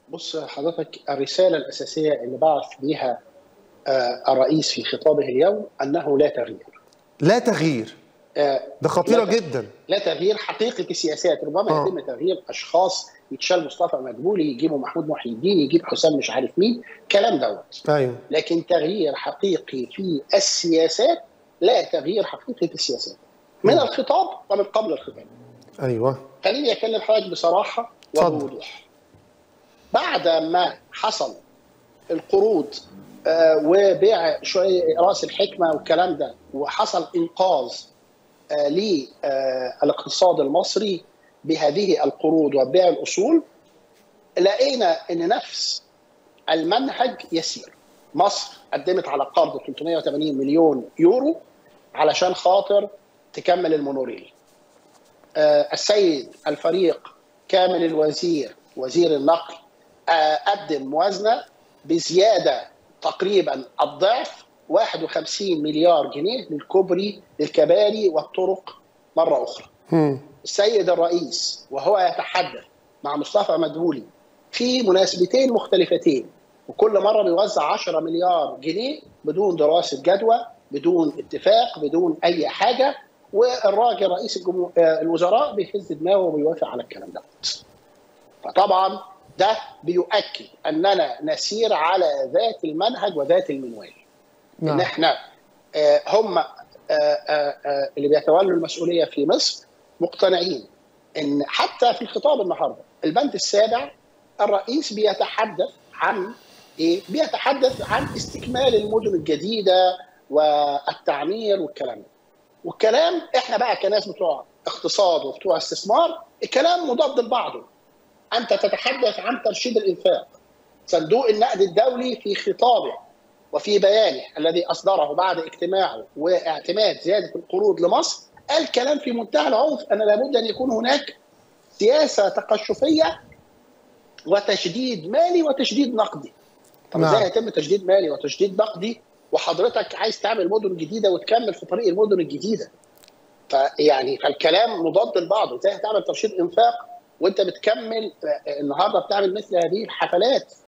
بص حضرتك الرسالة الأساسية اللي بعث بها آه، الرئيس في خطابه اليوم أنه لا تغيير لا تغيير آه، ده خطيره لا- جدا لا تغيير حقيقي في السياسات ربما آه. يتم تغيير أشخاص يتشال مصطفى مدبولي يجيبوا محمود محي الدين يجيب حسام مش عارف مين كلام دوت ايوه لكن تغيير حقيقي في السياسات لا تغيير حقيقي في السياسات من الخطاب ومن قبل الخطاب ايوه خليني اكلم حضرتك بصراحه اتفضل. وبوضوح بعد ما حصل القروض آه، وبيع شويه راس الحكمه والكلام ده وحصل انقاذ آه، للاقتصاد المصري بهذه القروض وبيع الاصول لقينا ان نفس المنهج يسير مصر قدمت على قرض 380 مليون يورو علشان خاطر تكمل المونوريل آه، السيد الفريق كامل الوزير وزير النقل آه، قدم موازنه بزياده تقريبا الضعف 51 مليار جنيه للكوبري للكباري والطرق مره اخرى. مم. السيد الرئيس وهو يتحدث مع مصطفى مدبولي في مناسبتين مختلفتين وكل مره بيوزع 10 مليار جنيه بدون دراسه جدوى بدون اتفاق بدون اي حاجه والراجل رئيس الجمهور آه، الوزراء بيهز دماغه وبيوافق على الكلام ده فطبعا ده بيؤكد اننا نسير على ذات المنهج وذات المنوال ان نعم احنا آه، هم آه، آه، آه، اللي بيتولوا المسؤوليه في مصر مقتنعين ان حتى في الخطاب النهارده البند السابع الرئيس بيتحدث عن ايه؟ بيتحدث عن استكمال المدن الجديده والتعمير والكلام ده. والكلام احنا بقى كناس بتوع اقتصاد وبتوع استثمار الكلام مضاد لبعضه. انت تتحدث عن ترشيد الانفاق. صندوق النقد الدولي في خطابه وفي بيانه الذي اصدره بعد اجتماعه واعتماد زياده القروض لمصر قال كلام في منتهى العنف ان لابد ان يكون هناك سياسه تقشفيه وتشديد مالي وتشديد نقدي. طب نعم. ازاي هيتم تشديد مالي وتشديد نقدي وحضرتك عايز تعمل مدن جديده وتكمل في طريق المدن الجديده. فيعني فالكلام مضاد لبعضه، ازاي هتعمل ترشيد انفاق وانت بتكمل آه، النهارده بتعمل مثل هذه الحفلات